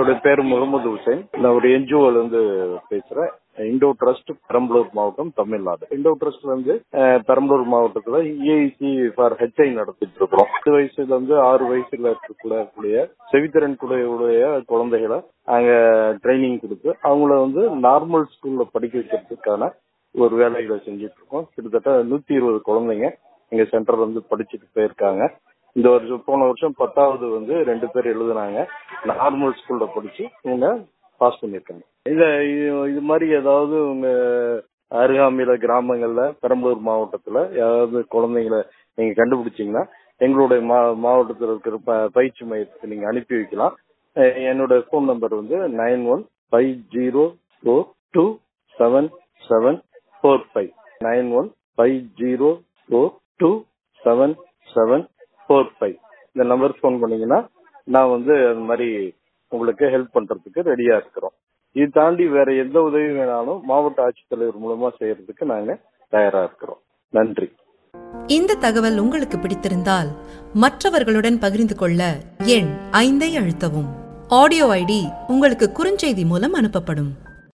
என்னுடைய பேர் முகமது ஹுசைன் நான் ஒரு என்ஜிஓல இருந்து பேசுறேன் இண்டோ ட்ரஸ்ட் பெரம்பலூர் மாவட்டம் தமிழ்நாடு இண்டோ ட்ரஸ்ட் வந்து அஹ், பெரம்பலூர் மாவட்டத்துல இஐசி ஃபார் ஹெச்ஐ நடத்திட்டு இருக்கிறோம் பத்து வயசுல இருந்து ஆறு வயசுல இருக்கக்கூடிய செவித்திறன் உடைய குழந்தைகளை அங்க ட்ரைனிங் கொடுத்து அவங்கள வந்து நார்மல் ஸ்கூல்ல படிக்க வைக்கிறதுக்கான ஒரு வேலைகளை செஞ்சுட்டு இருக்கோம் கிட்டத்தட்ட நூத்தி இருபது குழந்தைங்க எங்க சென்டர்ல வந்து படிச்சுட்டு போயிருக்காங்க இந்த வருஷம் போன வருஷம் பத்தாவது வந்து ரெண்டு பேர் எழுதுனாங்க நார்மல் ஸ்கூல்ல படிச்சு இவங்க பாஸ் பண்ணிருக்காங்க இந்த இது- இது மாதிரி ஏதாவது உங்க அருகாமையில கிராமங்கள்ல பெரம்பலூர் மாவட்டத்துல ஏதாவது குழந்தைங்களை நீங்க கண்டுபிடிச்சீங்கன்னா எங்களுடைய மா- மாவட்டத்தில் இருக்கிற ப- பயிற்சி மையத்துக்கு நீங்க அனுப்பி வைக்கலாம் அஹ் என்னோட ஃபோன் நம்பர் வந்து nine one five zero four two seven seven four five nine one five zero four two seven seven four five இந்த நம்பர் ஃபோன் பண்ணீங்கன்னா நான் வந்து அந்த மாதிரி உங்களுக்கு ஹெல்ப் பண்றதுக்கு ரெடியா இருக்கிறோம் இது தாண்டி வேற எந்த உதவி வேணாலும் மாவட்ட ஆட்சித்தலைவர் மூலமா செய்யறதுக்கு நாங்க தயாரா இருக்கிறோம் நன்றி இந்த தகவல் உங்களுக்கு பிடித்திருந்தால் மற்றவர்களுடன் பகிர்ந்து கொள்ள எண் ஐந்தை அழுத்தவும் ஆடியோ ஐடி உங்களுக்கு குறுஞ்செய்தி மூலம் அனுப்பப்படும்